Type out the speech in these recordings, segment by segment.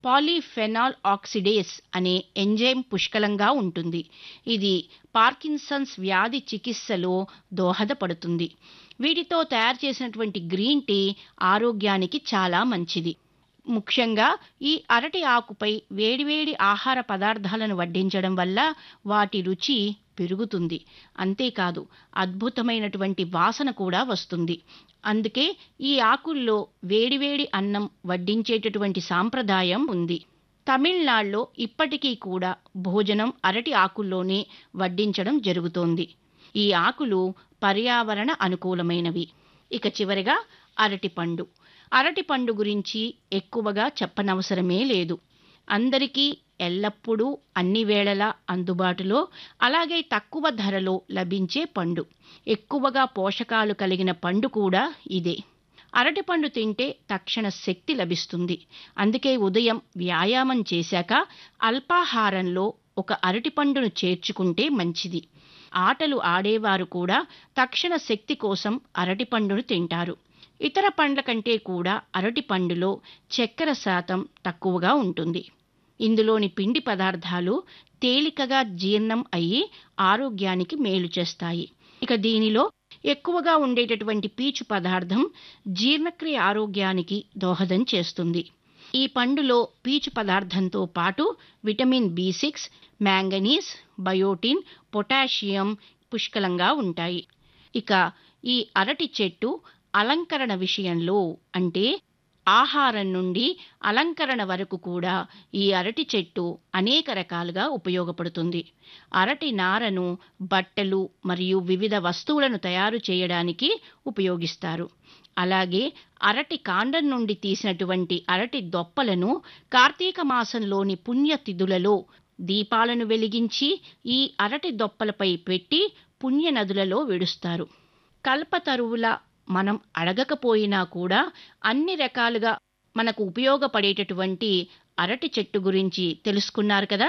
polyphenol oxidase అనే enzyme పుష్కలంగా ఉంటుంది ఇది పార్కిన్సన్స్ వ్యాధి చికిత్సలో దోహదపడుతుంది వీటితో తయారు చేసినటువంటి గ్రీన్ టీ ఆరోగ్యానికి చాలా మంచిది ముఖ్యంగా ఈ అరటి ఆకుపై వేడివేడి ఆహార పదార్థాలను వడ్డించడం వల్ల వాటి రుచి పెరుగుతుంది అంతేకాదు అద్భుతమైనటువంటి వాసన కూడా వస్తుంది అందుకే ఈ ఆకుల్లో వేడివేడి అన్నం వడ్డించేటటువంటి సాంప్రదాయం ఉంది తమిళనాడులో ఇప్పటికీ కూడా భోజనం అరటి ఆకుల్లోనే వడ్డించడం జరుగుతోంది ఈ ఆకులు పర్యావరణ అనుకూలమైనవి ఇక చివరిగా అరటిపండు అరటిపండు గురించి ఎక్కువగా చెప్పనవసరమే లేదు అందరికీ ఎల్లప్పుడూ అన్ని వేళలా అందుబాటులో అలాగే తక్కువ ధరలో లభించే పండు ఎక్కువగా పోషకాలు కలిగిన పండు కూడా ఇదే అరటిపండు తింటే తక్షణ శక్తి లభిస్తుంది అందుకే ఉదయం వ్యాయామం చేశాక అల్పాహారంలో ఒక అరటిపండును చేర్చుకుంటే మంచిది ఆటలు ఆడేవారు కూడా తక్షణ శక్తి కోసం అరటిపండును తింటారు ఇతర పండ్ల కంటే కూడా అరటిపండులో చక్కెర శాతం తక్కువగా ఉంటుంది ఇందులోని పిండి పదార్థాలు తేలికగా జీర్ణం అయ్యి ఆరోగ్యానికి మేలు చేస్తాయి ఇక దీనిలో ఎక్కువగా ఉండేటటువంటి పీచు పదార్థం జీర్ణక్రియ ఆరోగ్యానికి దోహదం చేస్తుంది ఈ పండులో పీచు పదార్థంతో పాటు vitamin B six manganese biotin potassium పుష్కలంగా ఉంటాయి ఇక ఈ అరటి చెట్టు అలంకరణ విషయంలో అంటే ఆహారం నుండి అలంకరణ వరకు కూడా ఈ అరటి చెట్టు అనేక రకాలుగా ఉపయోగపడుతుంది అరటి నారను బట్టలు మరియు వివిధ వస్తువులను తయారు చేయడానికి ఉపయోగిస్తారు అలాగే అరటి కాండం నుండి తీసినటువంటి అరటి దొప్పలను కార్తీక మాసంలోని పుణ్యతిథులలో దీపాలను వెలిగించి ఈ అరటి దొప్పలపై పెట్టి పుణ్య నదులలో విడుస్తారు కల్పతరువుల మనం అడగకపోయినా కూడా అన్ని రకాలుగా మనకు ఉపయోగపడేటటువంటి అరటి చెట్టు గురించి తెలుసుకున్నారు కదా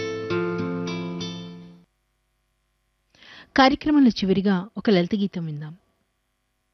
కార్యక్రమంలో చివరిగా ఒక లలిత గీతం విందాం